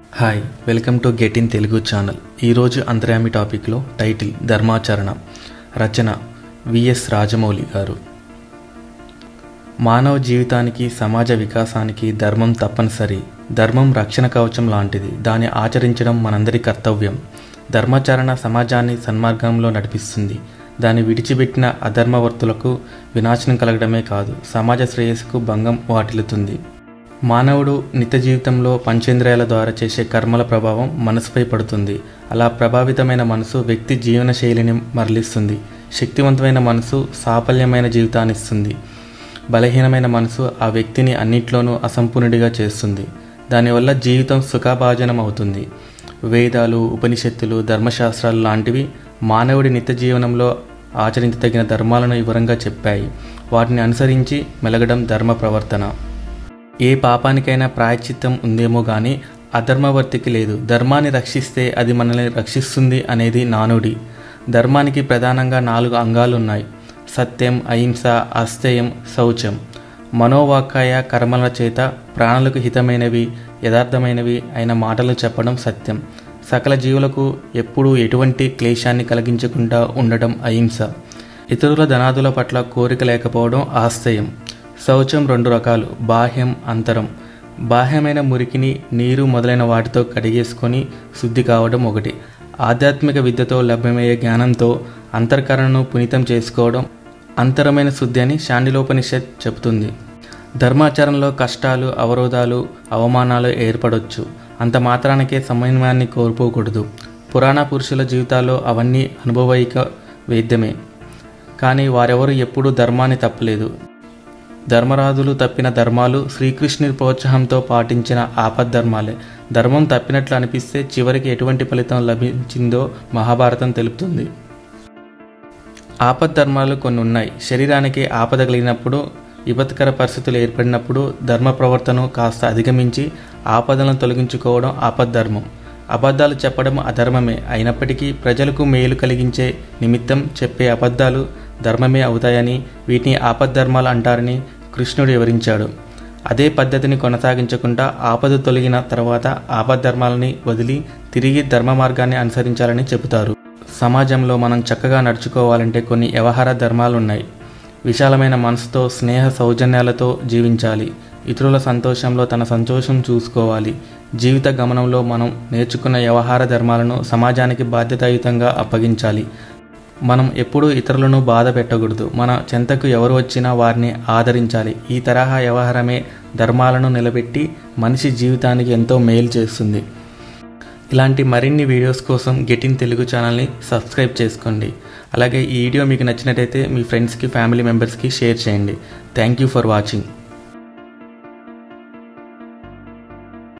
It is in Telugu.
hi welcome to get in Telugu channel ఈరోజు అంతర్యామి టాపిక్లో టైటిల్ ధర్మాచరణ రచన విఎస్ రాజమౌళి గారు మానవ జీవితానికి సమాజ వికాసానికి ధర్మం తప్పనిసరి ధర్మం రక్షణ కవచం లాంటిది దాన్ని ఆచరించడం మనందరి కర్తవ్యం ధర్మాచరణ సమాజాన్ని సన్మార్గంలో నడిపిస్తుంది దాన్ని విడిచిపెట్టిన అధర్మవర్తులకు వినాశనం కలగడమే కాదు సమాజ శ్రేయస్సుకు భంగం వాటిల్లుతుంది మానవుడు నిత్య జీవితంలో పంచేంద్రియాల ద్వారా చేసే కర్మల ప్రభావం మనసుపై పడుతుంది అలా ప్రభావితమైన మనసు వ్యక్తి జీవన శైలిని మరలిస్తుంది శక్తివంతమైన మనసు సాఫల్యమైన జీవితాన్ని ఇస్తుంది బలహీనమైన మనసు ఆ వ్యక్తిని అన్నిట్లోనూ అసంపూర్ణుడిగా చేస్తుంది దానివల్ల జీవితం సుఖభాజనం అవుతుంది వేదాలు ఉపనిషత్తులు ధర్మశాస్త్రాలు లాంటివి మానవుడి నిత్య జీవనంలో ఆచరించదగిన ధర్మాలను వివరంగా చెప్పాయి వాటిని అనుసరించి మెలగడం ధర్మ ప్రవర్తన ఏ పాపానికైనా ప్రాయశ్చిత్తం ఉందేమో కానీ అధర్మవర్తికి లేదు ధర్మాన్ని రక్షిస్తే అది మనల్ని రక్షిస్తుంది అనేది నానుడి ధర్మానికి ప్రధానంగా నాలుగు అంగాలు ఉన్నాయి సత్యం అహింస అస్థేయం శౌచం మనోవాకాయ కర్మల చేత ప్రాణులకు హితమైనవి యథార్థమైనవి అయిన మాటలు చెప్పడం సత్యం సకల జీవులకు ఎప్పుడూ ఎటువంటి క్లేశాన్ని కలిగించకుండా ఉండడం అహింస ఇతరుల ధనాదుల పట్ల కోరిక లేకపోవడం ఆస్తయం శౌచం రెండు రకాలు బాహ్యం అంతరం బాహ్యమైన మురికిని నీరు మొదలైన వాటితో కడిగేసుకొని శుద్ధి కావడం ఒకటి ఆధ్యాత్మిక విద్యతో లభ్యమయ్యే జ్ఞానంతో అంతర్కరణను పునీతం చేసుకోవడం అంతరమైన శుద్ధి అని శాండిలోపనిషత్ చెబుతుంది ధర్మాచరణలో కష్టాలు అవరోధాలు అవమానాలు ఏర్పడవచ్చు అంత మాత్రానికే సమన్వయాన్ని కోల్పోకూడదు పురాణ పురుషుల జీవితాల్లో అవన్నీ అనుభవైక వేద్యమే కానీ వారెవరు ఎప్పుడూ ధర్మాన్ని తప్పలేదు ధర్మరాజులు తప్పిన ధర్మాలు శ్రీకృష్ణుని ప్రోత్సాహంతో పాటించిన ఆపద్ధర్మాలే ధర్మం తప్పినట్లు అనిపిస్తే చివరికి ఎటువంటి ఫలితం లభించిందో మహాభారతం తెలుపుతుంది ఆపద్ధర్మాలు కొన్ని ఉన్నాయి శరీరానికి ఆపద కలిగినప్పుడు విపత్కర పరిస్థితులు ఏర్పడినప్పుడు ధర్మ ప్రవర్తన కాస్త అధిగమించి ఆపదలను తొలగించుకోవడం ఆపద్ధర్మం అబద్ధాలు చెప్పడం అధర్మమే అయినప్పటికీ ప్రజలకు మేలు కలిగించే నిమిత్తం చెప్పే అబద్ధాలు ధర్మమే అవుతాయని వీటిని ఆపద్ధర్మాలు అంటారని కృష్ణుడు వివరించాడు అదే పద్ధతిని కొనసాగించకుండా ఆపద తొలగిన తర్వాత ఆపద్ధర్మాలని వదిలి తిరిగి ధర్మ మార్గాన్ని అనుసరించాలని చెబుతారు సమాజంలో మనం చక్కగా నడుచుకోవాలంటే కొన్ని వ్యవహార ధర్మాలు ఉన్నాయి విశాలమైన మనసుతో స్నేహ సౌజన్యాలతో జీవించాలి ఇతరుల సంతోషంలో తన సంతోషం చూసుకోవాలి జీవిత గమనంలో మనం నేర్చుకున్న వ్యవహార ధర్మాలను సమాజానికి బాధ్యతాయుతంగా అప్పగించాలి మనం ఎప్పుడూ ఇతరులను బాధ పెట్టకూడదు మన చెంతకు ఎవరు వచ్చినా వారిని ఆదరించాలి ఈ తరహా వ్యవహారమే ధర్మాలను నిలబెట్టి మనిషి జీవితానికి ఎంతో మేలు చేస్తుంది ఇలాంటి మరిన్ని వీడియోస్ కోసం గెటిన్ తెలుగు ఛానల్ని సబ్స్క్రైబ్ చేసుకోండి అలాగే ఈ వీడియో మీకు నచ్చినట్టయితే మీ ఫ్రెండ్స్కి ఫ్యామిలీ మెంబర్స్కి షేర్ చేయండి థ్యాంక్ యూ ఫర్ వాచింగ్